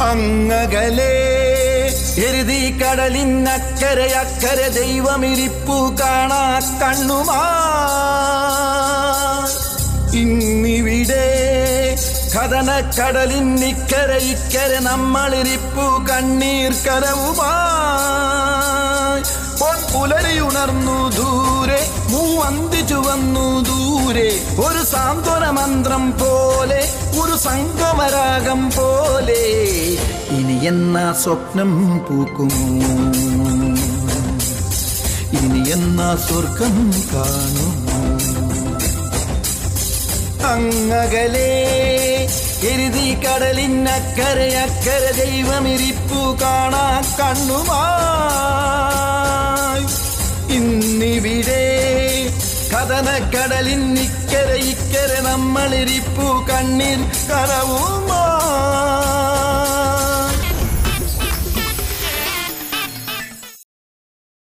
അങ്ങകലേ എരുതി കടലിനക്കരെ അക്കരെ ദൈവമിരിപ്പു കാണാ കണ്ണുമാ ഇന്നിവിടെ കഥന കടലിന്നിക്കരെ ഇക്കരെ നമ്മളിരിപ്പു കണ്ണീർ കരവുമായി പൊൻ പുലരിയുണർന്നു ദൂരെ മൂവന്തി ചുവന്നു ദൂരെ ഒരു സാന്ത്വന മന്ത്രം പോലെ ഒരു സംഗമരാഗം പോലെ ഇനി എന്നാ സ്വപ്നം പൂക്കുമോ ഇനി എന്നാ സ്വർഗം കാണുമോ അങ്ങകലേ എരുതി കടലിനക്കരെ അക്കരെ ദൈവമിരിപ്പു കാണാ കണ്ണുമായി ഇന്നിവിടെ കഥന കടലിന്നിക്കരെ ഇക്കരെ നമ്മളിരിപ്പു കണ്ണീർ കരവൂ